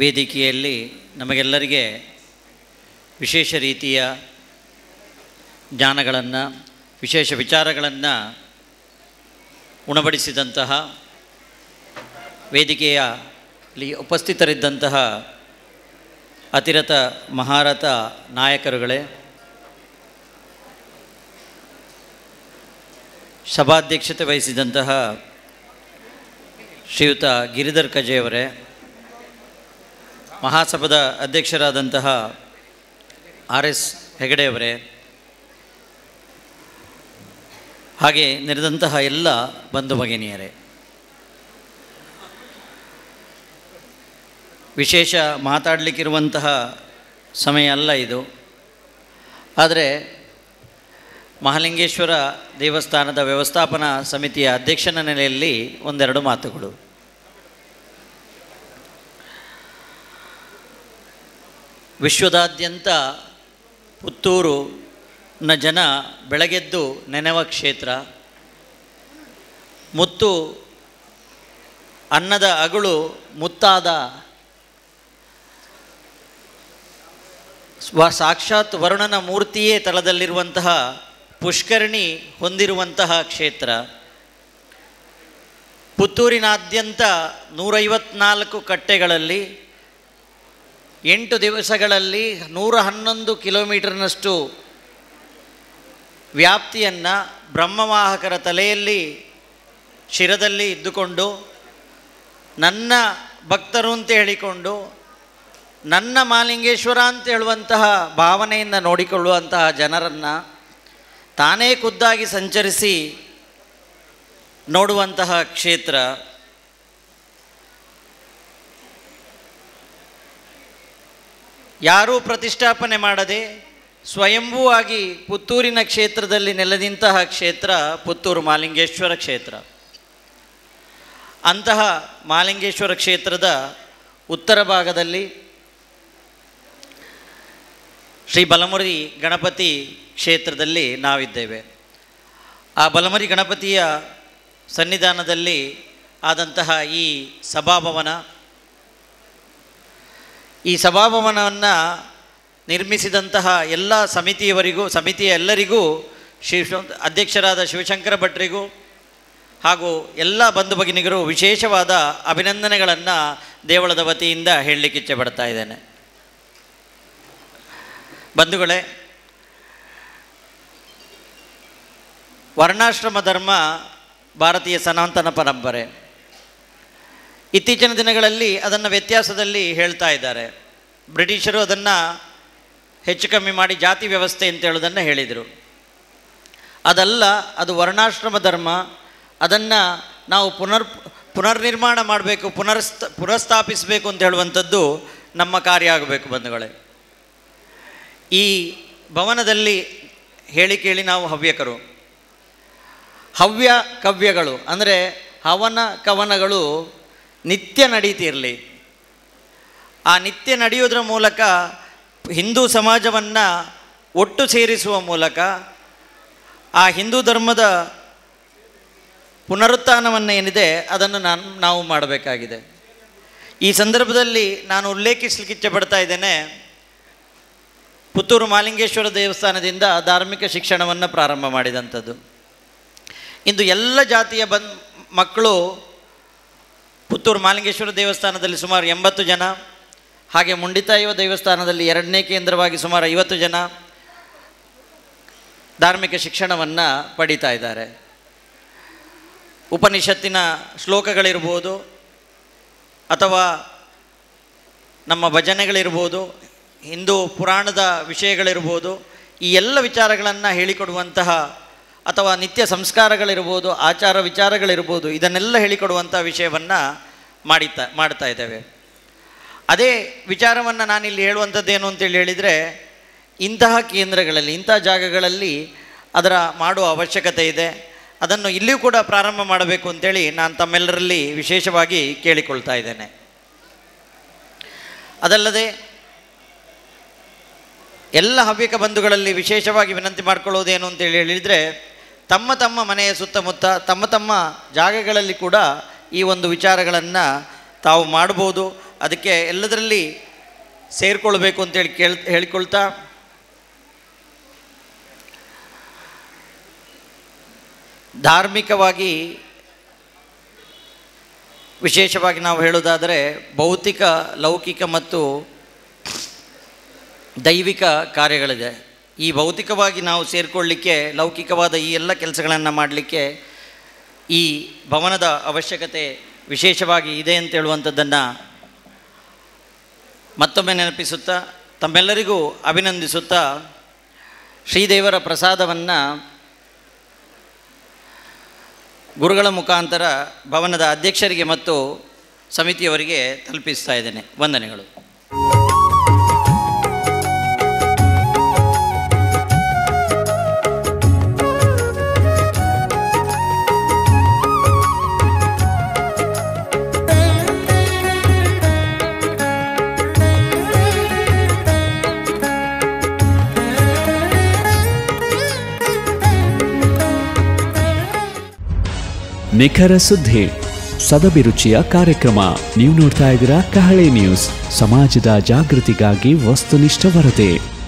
ವೇದಿಕೆಯಲ್ಲಿ ನಮಗೆಲ್ಲರಿಗೆ ವಿಶೇಷ ರೀತಿಯ ಜ್ಞಾನಗಳನ್ನು ವಿಶೇಷ ವಿಚಾರಗಳನ್ನು ಉಣಬಡಿಸಿದಂತಹ ವೇದಿಕೆಯಲ್ಲಿ ಉಪಸ್ಥಿತರಿದ್ದಂತಹ ಅತಿರಥ ಮಹಾರಥ ನಾಯಕರುಗಳೇ ಸಭಾಧ್ಯಕ್ಷತೆ ವಹಿಸಿದಂತಹ ಶ್ರೀಯುತ ಗಿರಿಧರ್ ಕಜೆಯವರೇ ಮಹಾಸಭಾದ ಅಧ್ಯಕ್ಷರಾದಂತಹ ಆರ್ ಎಸ್ ಹೆಗಡೆಯವರೇ ಹಾಗೆ ನೆರೆದಂತಹ ಎಲ್ಲ ಬಂಧು ಭಗಿನಿಯರೇ ವಿಶೇಷ ಮಾತಾಡಲಿಕ್ಕಿರುವಂತಹ ಸಮಯ ಅಲ್ಲ ಇದು ಆದರೆ ಮಹಾಲಿಂಗೇಶ್ವರ ದೇವಸ್ಥಾನದ ವ್ಯವಸ್ಥಾಪನಾ ಸಮಿತಿಯ ಅಧ್ಯಕ್ಷನ ನೆಲೆಯಲ್ಲಿ ಒಂದೆರಡು ಮಾತುಗಳು ವಿಶ್ವದಾದ್ಯಂತ ಪುತ್ತೂರುನ ಜನ ಬೆಳಗೆದ್ದು ನೆನೆವ ಕ್ಷೇತ್ರ ಮುತ್ತು ಅನ್ನದ ಅಗಳು ಮುತ್ತಾದ ಸ್ವ ಸಾಕ್ಷಾತ್ ವರುಣನ ಮೂರ್ತಿಯೇ ತಳದಲ್ಲಿರುವಂತಹ ಪುಷ್ಕರಣಿ ಹೊಂದಿರುವಂತಹ ಕ್ಷೇತ್ರ ಪುತ್ತೂರಿನಾದ್ಯಂತ ನೂರೈವತ್ನಾಲ್ಕು ಕಟ್ಟೆಗಳಲ್ಲಿ ಎಂಟು ದಿವಸಗಳಲ್ಲಿ ನೂರ ಹನ್ನೊಂದು ಕಿಲೋಮೀಟರ್ನಷ್ಟು ವ್ಯಾಪ್ತಿಯನ್ನು ಬ್ರಹ್ಮವಾಹಕರ ತಲೆಯಲ್ಲಿ ಶಿರದಲ್ಲಿ ಇದ್ದುಕೊಂಡು ನನ್ನ ಭಕ್ತರು ಅಂತ ಹೇಳಿಕೊಂಡು ನನ್ನ ಮಾಲಿಂಗೇಶ್ವರ ಅಂತ ಹೇಳುವಂತಹ ಭಾವನೆಯಿಂದ ನೋಡಿಕೊಳ್ಳುವಂತಹ ಜನರನ್ನು ತಾನೇ ಖುದ್ದಾಗಿ ಸಂಚರಿಸಿ ನೋಡುವಂತಹ ಕ್ಷೇತ್ರ ಯಾರೂ ಪ್ರತಿಷ್ಠಾಪನೆ ಮಾಡದೆ ಸ್ವಯಂಭೂವಾಗಿ ಪುತ್ತೂರಿನ ಕ್ಷೇತ್ರದಲ್ಲಿ ನೆಲೆದಿಂತಹ ಕ್ಷೇತ್ರ ಪುತ್ತೂರು ಮಾಲಿಂಗೇಶ್ವರ ಕ್ಷೇತ್ರ ಅಂತಹ ಮಾಲಿಂಗೇಶ್ವರ ಕ್ಷೇತ್ರದ ಉತ್ತರ ಭಾಗದಲ್ಲಿ ಶ್ರೀ ಬಲಮುರಿ ಗಣಪತಿ ಕ್ಷೇತ್ರದಲ್ಲಿ ನಾವಿದ್ದೇವೆ ಆ ಬಲಮುರಿ ಗಣಪತಿಯ ಸನ್ನಿಧಾನದಲ್ಲಿ ಆದಂತಹ ಈ ಸಭಾಭವನ ಈ ಸಭಾಭವನವನ್ನು ನಿರ್ಮಿಸಿದಂತಹ ಎಲ್ಲ ಸಮಿತಿಯವರಿಗೂ ಸಮಿತಿಯ ಎಲ್ಲರಿಗೂ ಶ್ರೀ ಶಿವ- ಅಧ್ಯಕ್ಷರಾದ ಶಿವಶಂಕರ ಭಟ್ರಿಗೂ ಹಾಗೂ ಎಲ್ಲ ಬಂಧು ಭಗಿನಿಗರು ವಿಶೇಷವಾದ ಅಭಿನಂದನೆಗಳನ್ನು ದೇವಳದ ವತಿಯಿಂದ ಹೇಳಲಿಕ್ಕೆ ಇಚ್ಛೆ ಪಡ್ತಾ ಇದ್ದೇನೆ ಬಂಧುಗಳೇ ವರ್ಣಾಶ್ರಮ ಧರ್ಮ ಭಾರತೀಯ ಸನಾತನ ಪರಂಪರೆ ಇತ್ತೀಚಿನ ದಿನಗಳಲ್ಲಿ ಅದನ್ನು ವ್ಯತ್ಯಾಸದಲ್ಲಿ ಹೇಳ್ತಾ ಇದ್ದಾರೆ ಬ್ರಿಟಿಷರು ಅದನ್ನು ಹೆಚ್ಚು ಕಮ್ಮಿ ಮಾಡಿ ಜಾತಿ ವ್ಯವಸ್ಥೆ ಅಂತ ಹೇಳೋದನ್ನು ಹೇಳಿದರು ಅದಲ್ಲ ಅದು ವರ್ಣಾಶ್ರಮ ಧರ್ಮ ಅದನ್ನು ನಾವು ಪುನರ್ ಪುನರ್ನಿರ್ಮಾಣ ಮಾಡಬೇಕು ಪುನರ್ಸ್ಥ ಪುನರ್ಸ್ಥಾಪಿಸಬೇಕು ಅಂತ ಹೇಳುವಂಥದ್ದು ನಮ್ಮ ಕಾರ್ಯ ಆಗಬೇಕು ಬಂಧುಗಳೇ ಈ ಭವನದಲ್ಲಿ ಹೇಳಿ ಕೇಳಿ ನಾವು ಹವ್ಯಕರು ಹವ್ಯ ಕವ್ಯಗಳು ಅಂದರೆ ಹವನ ಕವನಗಳು ನಿತ್ಯ ನಡೀತಿರಲಿ ಆ ನಿತ್ಯ ನಡೆಯೋದ್ರ ಮೂಲಕ ಹಿಂದೂ ಸಮಾಜವನ್ನು ಒಟ್ಟು ಸೇರಿಸುವ ಮೂಲಕ ಆ ಹಿಂದೂ ಧರ್ಮದ ಪುನರುತ್ಥಾನವನ್ನು ಏನಿದೆ ಅದನ್ನು ನಾನು ನಾವು ಮಾಡಬೇಕಾಗಿದೆ ಈ ಸಂದರ್ಭದಲ್ಲಿ ನಾನು ಉಲ್ಲೇಖಿಸಲಿಕ್ಕೆ ಇಚ್ಛೆ ಪಡ್ತಾ ಇದ್ದೇನೆ ಪುತ್ತೂರು ಮಾಲಿಂಗೇಶ್ವರ ದೇವಸ್ಥಾನದಿಂದ ಧಾರ್ಮಿಕ ಶಿಕ್ಷಣವನ್ನು ಪ್ರಾರಂಭ ಮಾಡಿದಂಥದ್ದು ಇಂದು ಎಲ್ಲ ಜಾತಿಯ ಬನ್ ಮಕ್ಕಳು ಪುತ್ತೂರು ಮಾಲಿಂಗೇಶ್ವರ ದೇವಸ್ಥಾನದಲ್ಲಿ ಸುಮಾರು ಎಂಬತ್ತು ಜನ ಹಾಗೆ ಮುಂಡಿತಾಯುವ ದೇವಸ್ಥಾನದಲ್ಲಿ ಎರಡನೇ ಕೇಂದ್ರವಾಗಿ ಸುಮಾರು ಐವತ್ತು ಜನ ಧಾರ್ಮಿಕ ಶಿಕ್ಷಣವನ್ನು ಪಡೀತಾ ಇದ್ದಾರೆ ಉಪನಿಷತ್ತಿನ ಶ್ಲೋಕಗಳಿರ್ಬೋದು ಅಥವಾ ನಮ್ಮ ಭಜನೆಗಳಿರ್ಬೋದು ಹಿಂದೂ ಪುರಾಣದ ವಿಷಯಗಳಿರ್ಬೋದು ಈ ಎಲ್ಲ ವಿಚಾರಗಳನ್ನು ಹೇಳಿಕೊಡುವಂತಹ ಅಥವಾ ನಿತ್ಯ ಸಂಸ್ಕಾರಗಳಿರ್ಬೋದು ಆಚಾರ ವಿಚಾರಗಳಿರ್ಬೋದು ಇದನ್ನೆಲ್ಲ ಹೇಳಿಕೊಡುವಂಥ ವಿಷಯವನ್ನು ಮಾಡಿತಾ ಮಾಡ್ತಾ ಇದ್ದೇವೆ ಅದೇ ವಿಚಾರವನ್ನು ನಾನಿಲ್ಲಿ ಹೇಳುವಂಥದ್ದೇನು ಅಂತೇಳಿ ಹೇಳಿದರೆ ಇಂತಹ ಕೇಂದ್ರಗಳಲ್ಲಿ ಇಂತಹ ಜಾಗಗಳಲ್ಲಿ ಅದರ ಮಾಡುವ ಅವಶ್ಯಕತೆ ಇದೆ ಅದನ್ನು ಇಲ್ಲಿಯೂ ಕೂಡ ಪ್ರಾರಂಭ ಮಾಡಬೇಕು ಅಂತೇಳಿ ನಾನು ತಮ್ಮೆಲ್ಲರಲ್ಲಿ ವಿಶೇಷವಾಗಿ ಕೇಳಿಕೊಳ್ತಾ ಇದ್ದೇನೆ ಅದಲ್ಲದೆ ಎಲ್ಲ ಹವ್ಯಕ ಬಂಧುಗಳಲ್ಲಿ ವಿಶೇಷವಾಗಿ ವಿನಂತಿ ಮಾಡ್ಕೊಳ್ಳೋದೇನು ಅಂತೇಳಿ ಹೇಳಿದರೆ ತಮ್ಮ ತಮ್ಮ ಮನೆಯ ಸುತ್ತಮುತ್ತ ತಮ್ಮ ತಮ್ಮ ಜಾಗಗಳಲ್ಲಿ ಕೂಡ ಈ ಒಂದು ವಿಚಾರಗಳನ್ನು ತಾವು ಮಾಡ್ಬೋದು ಅದಕ್ಕೆ ಎಲ್ಲದರಲ್ಲಿ ಸೇರಿಕೊಳ್ಬೇಕು ಅಂತೇಳಿ ಕೇಳ್ ಹೇಳಿಕೊಳ್ತಾ ಧಾರ್ಮಿಕವಾಗಿ ವಿಶೇಷವಾಗಿ ನಾವು ಹೇಳೋದಾದರೆ ಭೌತಿಕ ಲೌಕಿಕ ಮತ್ತು ದೈವಿಕ ಕಾರ್ಯಗಳಿದೆ ಈ ಭೌತಿಕವಾಗಿ ನಾವು ಸೇರಿಕೊಳ್ಳಿಕ್ಕೆ ಲೌಕಿಕವಾದ ಈ ಎಲ್ಲ ಕೆಲಸಗಳನ್ನು ಮಾಡಲಿಕ್ಕೆ ಈ ಭವನದ ಅವಶ್ಯಕತೆ ವಿಶೇಷವಾಗಿ ಇದೆ ಅಂತ ಹೇಳುವಂಥದ್ದನ್ನು ಮತ್ತೊಮ್ಮೆ ನೆನಪಿಸುತ್ತಾ ತಮ್ಮೆಲ್ಲರಿಗೂ ಅಭಿನಂದಿಸುತ್ತಾ ಶ್ರೀದೇವರ ಪ್ರಸಾದವನ್ನು ಗುರುಗಳ ಮುಖಾಂತರ ಭವನದ ಅಧ್ಯಕ್ಷರಿಗೆ ಮತ್ತು ಸಮಿತಿಯವರಿಗೆ ತಲುಪಿಸ್ತಾ ಇದ್ದೇನೆ ವಂದನೆಗಳು ನಿಖರ ಸುದ್ದಿ ಸದಭಿರುಚಿಯ ಕಾರ್ಯಕ್ರಮ ನೀವು ನೋಡ್ತಾ ಇದ್ದೀರಾ ಕಹಳೆ ನ್ಯೂಸ್ ಸಮಾಜದ ಜಾಗೃತಿಗಾಗಿ ವಸ್ತುನಿಷ್ಠ ವರದಿ